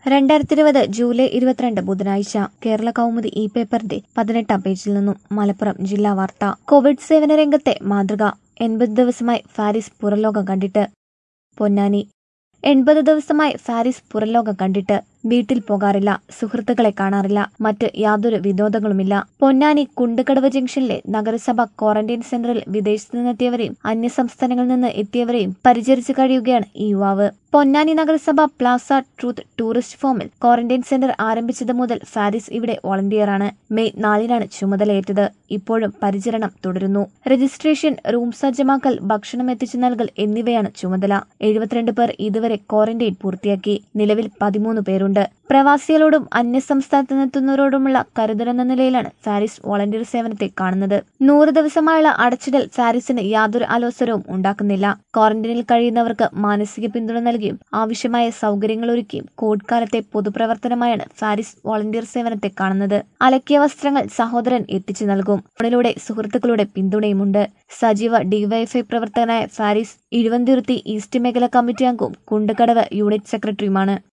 രണ്ടായിരത്തി ഇരുപത് ജൂലൈ ഇരുപത്തിരണ്ട് ബുധനാഴ്ച കേരള കൗമുദി ഇ പേപ്പറിന്റെ പതിനെട്ടാം പേജിൽ നിന്നും മലപ്പുറം ജില്ലാ വാർത്ത കോവിഡ് സേവന രംഗത്തെ മാതൃക എൺപത് ദിവസമായി ഫാരിസ് പുറലോകം കണ്ടിട്ട് പൊന്നാനി എൺപത് ദിവസമായി ഫാരിസ് പുറലോകം കണ്ടിട്ട് വീട്ടിൽ പോകാറില്ല സുഹൃത്തുക്കളെ കാണാറില്ല മറ്റ് യാതൊരു വിനോദങ്ങളുമില്ല പൊന്നാനി കുണ്ടുകടവ് ജംഗ്ഷനിലെ നഗരസഭ ക്വാറന്റൈൻ സെന്ററിൽ വിദേശത്തു നിന്നെത്തിയവരെയും അന്യസംസ്ഥാനങ്ങളിൽ നിന്ന് എത്തിയവരെയും പരിചരിച്ചു കഴിയുകയാണ് ഈ യുവാവ് പൊന്നാനി നഗരസഭ പ്ലാസ ട്രൂത്ത് ടൂറിസ്റ്റ് ഫോമിൽ ക്വാറന്റൈൻ സെന്റർ ആരംഭിച്ചത് മുതൽ ഫാരിസ് ഇവിടെ വോളണ്ടിയറാണ് മെയ് നാലിനാണ് ചുമതലയേറ്റത് ഇപ്പോഴും പരിചരണം തുടരുന്നു രജിസ്ട്രേഷൻ റൂം സജ്ജമാക്കൽ ഭക്ഷണം എത്തിച്ചു നൽകൽ എന്നിവയാണ് ചുമതല എഴുപത്തിരണ്ട് പേർ ഇതുവരെ ക്വാറന്റൈൻ പൂർത്തിയാക്കി നിലവിൽ പതിമൂന്ന് പേരുണ്ട് പ്രവാസികളോടും അന്യസംസ്ഥാനത്ത് നിന്നെത്തുന്നവരോടുമുള്ള കരുതലെന്ന നിലയിലാണ് ഫാരിസ് വോളണ്ടിയർ സേവനത്തെ കാണുന്നത് നൂറ് ദിവസമായുള്ള അടച്ചിടൽ ഫാരിസിന് യാതൊരു അലോസരവും ഉണ്ടാക്കുന്നില്ല ക്വാറന്റൈനിൽ കഴിയുന്നവർക്ക് മാനസിക പിന്തുണ നൽകിയും ആവശ്യമായ സൗകര്യങ്ങൾ ഒരുക്കിയും കോവിഡ് കാലത്തെ പൊതുപ്രവർത്തനമായാണ് ഫാരിസ് വോളണ്ടിയർ സേവനത്തെ കാണുന്നത് അലക്കിയ വസ്ത്രങ്ങൾ സഹോദരൻ എത്തിച്ചു നൽകും ഫോണിലൂടെ സുഹൃത്തുക്കളുടെ പിന്തുണയുമുണ്ട് സജീവ ഡിവൈഎഫ്ഐ പ്രവർത്തകനായ ഫാരിസ് ഇഴുവന്തിരുത്തി ഈസ്റ്റ് മേഖല കമ്മിറ്റി അംഗവും കുണ്ടുകടവ് യൂണിറ്റ് സെക്രട്ടറിയുമാണ്